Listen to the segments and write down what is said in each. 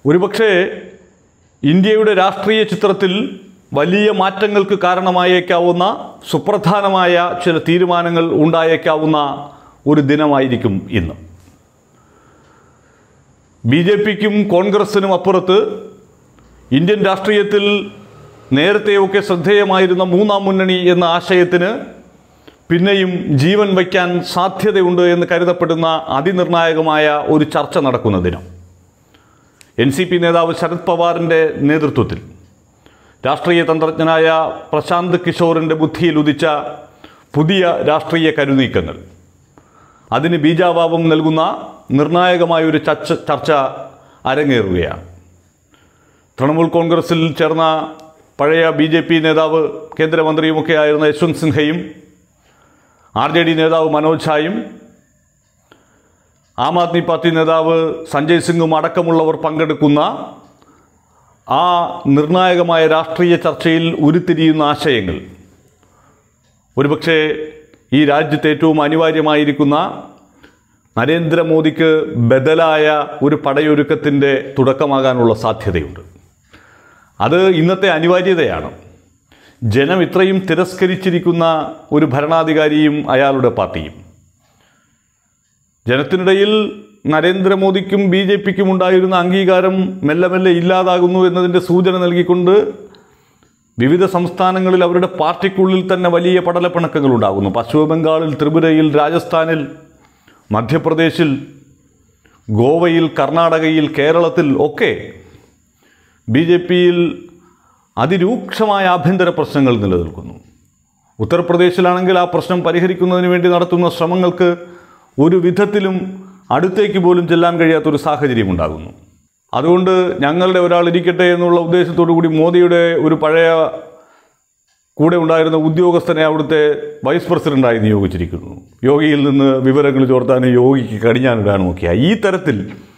ഒരുപക്ഷേ ഇന്ത്യയുടെ രാഷ്ട്രീയ ചിത്രത്തിൽ വലിയ മാറ്റങ്ങൾക്ക് കാരണമായേക്കാവുന്ന സുപ്രധാനമായ ചില തീരുമാനങ്ങൾ ഉണ്ടായേക്കാവുന്ന ഒരു ദിനമായിരിക്കും ഇന്ന് ബി ജെ പിക്കും കോൺഗ്രസിനും അപ്പുറത്ത് ഇന്ത്യൻ രാഷ്ട്രീയത്തിൽ നേരത്തെയൊക്കെ ശ്രദ്ധേയമായിരുന്ന മൂന്നാം മുന്നണി എന്ന ആശയത്തിന് പിന്നെയും ജീവൻ വയ്ക്കാൻ സാധ്യതയുണ്ട് എന്ന് കരുതപ്പെടുന്ന അതിനിർണായകമായ ഒരു ചർച്ച നടക്കുന്ന ദിനം എൻ സി പി നേതാവ് ശരത് പവാറിൻ്റെ നേതൃത്വത്തിൽ രാഷ്ട്രീയ തന്ത്രജ്ഞനായ പ്രശാന്ത് കിഷോറിൻ്റെ ബുദ്ധിയിൽ ഉദിച്ച പുതിയ രാഷ്ട്രീയ കരുനീക്കങ്ങൾ അതിന് ബീജാഭാവം നൽകുന്ന നിർണായകമായ ഒരു ചർച്ച ചർച്ച അരങ്ങേറുകയാണ് തൃണമൂൽ കോൺഗ്രസിൽ ചേർന്ന പഴയ ബി ജെ പി നേതാവ് കേന്ദ്രമന്ത്രിയുമൊക്കെ ആയിരുന്ന യശ്വന്ത് സിൻഹയും ആർ ജെ ഡി നേതാവ് മനോജ് ഝായും ആം ആദ്മി പാർട്ടി നേതാവ് സഞ്ജയ് സിംഗും അടക്കമുള്ളവർ പങ്കെടുക്കുന്ന ആ നിർണായകമായ രാഷ്ട്രീയ ചർച്ചയിൽ ഉരുത്തിരിയുന്ന ആശയങ്ങൾ ഒരുപക്ഷെ ഈ രാജ്യത്ത് ഏറ്റവും അനിവാര്യമായിരിക്കുന്ന നരേന്ദ്രമോദിക്ക് ബദലായ ഒരു പടയൊരുക്കത്തിൻ്റെ തുടക്കമാകാനുള്ള സാധ്യതയുണ്ട് അത് ഇന്നത്തെ അനിവാര്യതയാണ് ജനം ഇത്രയും തിരസ്കരിച്ചിരിക്കുന്ന ഒരു ഭരണാധികാരിയും അയാളുടെ പാർട്ടിയും ജനത്തിനിടയിൽ നരേന്ദ്രമോദിക്കും ബി ജെ പിക്കും ഉണ്ടായിരുന്ന അംഗീകാരം മെല്ലെ മെല്ലെ ഇല്ലാതാകുന്നു എന്നതിൻ്റെ സൂചന നൽകിക്കൊണ്ട് വിവിധ സംസ്ഥാനങ്ങളിൽ അവരുടെ പാർട്ടിക്കുള്ളിൽ തന്നെ വലിയ പടലപ്പിണക്കങ്ങൾ ഉണ്ടാകുന്നു പശ്ചിമ ബംഗാളിൽ ത്രിപുരയിൽ രാജസ്ഥാനിൽ മധ്യപ്രദേശിൽ ഗോവയിൽ കർണാടകയിൽ കേരളത്തിൽ ഒക്കെ ബി ജെ പിയിൽ അതിരൂക്ഷമായ ആഭ്യന്തര പ്രശ്നങ്ങൾ നിലനിൽക്കുന്നു ഉത്തർപ്രദേശിലാണെങ്കിൽ ആ പ്രശ്നം പരിഹരിക്കുന്നതിന് വേണ്ടി നടത്തുന്ന ശ്രമങ്ങൾക്ക് ഒരു വിധത്തിലും അടുത്തേക്ക് പോലും ചെല്ലാൻ കഴിയാത്തൊരു സാഹചര്യം ഉണ്ടാകുന്നു അതുകൊണ്ട് ഞങ്ങളുടെ ഒരാൾ ഇരിക്കട്ടെ എന്നുള്ള ഉദ്ദേശത്തോടു കൂടി മോദിയുടെ ഒരു പഴയ കൂടെ ഉണ്ടായിരുന്ന ഉദ്യോഗസ്ഥനെ അവിടുത്തെ വൈസ് പ്രസിഡന്റായി നിയോഗിച്ചിരിക്കുന്നു യോഗിയിൽ നിന്ന് വിവരങ്ങൾ ചോർത്താൻ യോഗിക്ക് കടിഞ്ഞാനിടാനും ഒക്കെയായി ഈ തരത്തിൽ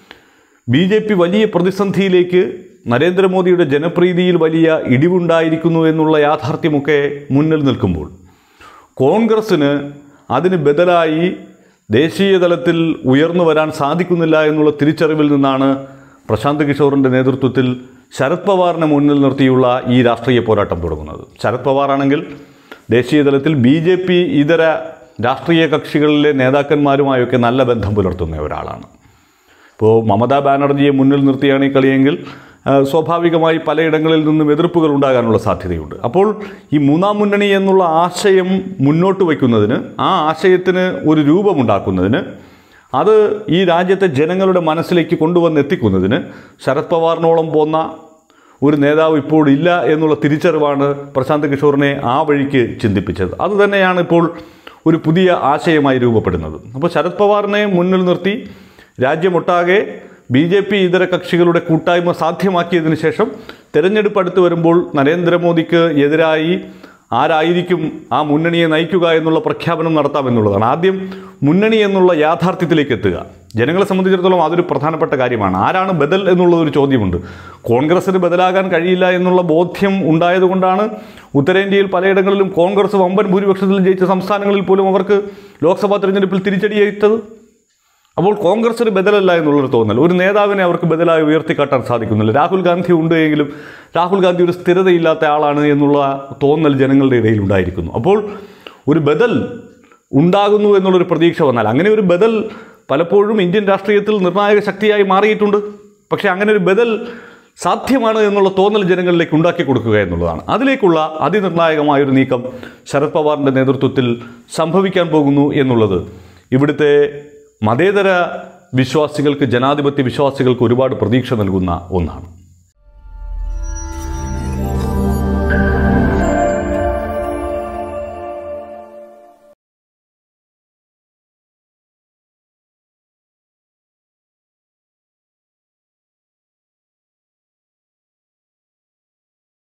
ബി ജെ പി വലിയ പ്രതിസന്ധിയിലേക്ക് നരേന്ദ്രമോദിയുടെ ജനപ്രീതിയിൽ വലിയ ഇടിവുണ്ടായിരിക്കുന്നു എന്നുള്ള യാഥാർത്ഥ്യമൊക്കെ മുന്നിൽ നിൽക്കുമ്പോൾ കോൺഗ്രസ്സിന് അതിന് ബദലായി ദേശീയ തലത്തിൽ ഉയർന്നു വരാൻ സാധിക്കുന്നില്ല എന്നുള്ള തിരിച്ചറിവിൽ നിന്നാണ് പ്രശാന്ത് കിഷോറിൻ്റെ നേതൃത്വത്തിൽ ശരത് പവാറിനെ മുന്നിൽ നിർത്തിയുള്ള ഈ രാഷ്ട്രീയ പോരാട്ടം തുടങ്ങുന്നത് ശരത് പവാറാണെങ്കിൽ ദേശീയ തലത്തിൽ ബി ജെ പി ഇതര രാഷ്ട്രീയ കക്ഷികളിലെ നേതാക്കന്മാരുമായൊക്കെ നല്ല ബന്ധം പുലർത്തുന്ന ഒരാളാണ് ഇപ്പോൾ മമതാ ബാനർജിയെ മുന്നിൽ നിർത്തിയാണ് ഈ കളിയെങ്കിൽ ആ, സ്വാഭാവികമായി പലയിടങ്ങളിൽ നിന്നും എതിർപ്പുകൾ ഉണ്ടാകാനുള്ള സാധ്യതയുണ്ട് അപ്പോൾ ഈ മൂന്നാം മുന്നണി എന്നുള്ള ആശയം മുന്നോട്ട് വയ്ക്കുന്നതിന് ആ ആശയത്തിന് ഒരു രൂപമുണ്ടാക്കുന്നതിന് അത് ഈ രാജ്യത്തെ ജനങ്ങളുടെ മനസ്സിലേക്ക് കൊണ്ടുവന്നെത്തിക്കുന്നതിന് ശരത് പവാറിനോളം പോന്ന ഒരു നേതാവ് ഇപ്പോൾ ഇല്ല എന്നുള്ള തിരിച്ചറിവാണ് പ്രശാന്ത് കിഷോറിനെ ആ വഴിക്ക് ചിന്തിപ്പിച്ചത് അതുതന്നെയാണ് ഇപ്പോൾ ഒരു പുതിയ ആശയമായി രൂപപ്പെടുന്നത് അപ്പോൾ ശരത് പവാറിനെ മുന്നിൽ നിർത്തി രാജ്യമൊട്ടാകെ ബി ജെ പി ഇതര കക്ഷികളുടെ കൂട്ടായ്മ സാധ്യമാക്കിയതിനു ശേഷം തെരഞ്ഞെടുപ്പ് അടുത്ത് വരുമ്പോൾ നരേന്ദ്രമോദിക്ക് എതിരായി ആരായിരിക്കും ആ മുന്നണിയെ നയിക്കുക എന്നുള്ള പ്രഖ്യാപനം നടത്താമെന്നുള്ളതാണ് ആദ്യം മുന്നണി എന്നുള്ള യാഥാർത്ഥ്യത്തിലേക്ക് എത്തുക ജനങ്ങളെ സംബന്ധിച്ചിടത്തോളം അതൊരു പ്രധാനപ്പെട്ട കാര്യമാണ് ആരാണ് ബദൽ എന്നുള്ളതൊരു ചോദ്യമുണ്ട് കോൺഗ്രസ്സിന് ബദലാകാൻ കഴിയില്ല എന്നുള്ള ബോധ്യം ഉണ്ടായതുകൊണ്ടാണ് ഉത്തരേന്ത്യയിൽ പലയിടങ്ങളിലും കോൺഗ്രസ് വമ്പൻ ഭൂരിപക്ഷത്തിൽ ജയിച്ച സംസ്ഥാനങ്ങളിൽ പോലും അവർക്ക് ലോക്സഭാ തെരഞ്ഞെടുപ്പിൽ തിരിച്ചടിയേറ്റത് അപ്പോൾ കോൺഗ്രസിന് ബദലല്ല എന്നുള്ളൊരു തോന്നൽ ഒരു നേതാവിനെ അവർക്ക് ബദലായി ഉയർത്തിക്കാട്ടാൻ സാധിക്കുന്നില്ല രാഹുൽ ഗാന്ധി ഉണ്ട് എങ്കിലും രാഹുൽ ഗാന്ധി ഒരു സ്ഥിരതയില്ലാത്ത ആളാണ് എന്നുള്ള തോന്നൽ ജനങ്ങളുടെ ഇടയിൽ ഉണ്ടായിരിക്കുന്നു അപ്പോൾ ഒരു ബദൽ ഉണ്ടാകുന്നു എന്നുള്ളൊരു പ്രതീക്ഷ വന്നാൽ അങ്ങനെ ഒരു ബദൽ പലപ്പോഴും ഇന്ത്യൻ രാഷ്ട്രീയത്തിൽ നിർണായക ശക്തിയായി മാറിയിട്ടുണ്ട് പക്ഷേ അങ്ങനെ ഒരു ബദൽ സാധ്യമാണ് എന്നുള്ള തോന്നൽ ജനങ്ങളിലേക്ക് ഉണ്ടാക്കി കൊടുക്കുക എന്നുള്ളതാണ് അതിലേക്കുള്ള അതിനിർണായകമായ ഒരു നീക്കം ശരത് പവാറിൻ്റെ നേതൃത്വത്തിൽ സംഭവിക്കാൻ പോകുന്നു എന്നുള്ളത് ഇവിടുത്തെ മതേതര വിശ്വാസികൾക്ക് ജനാധിപത്യ വിശ്വാസികൾക്ക് ഒരുപാട് പ്രതീക്ഷ നൽകുന്ന ഒന്നാണ്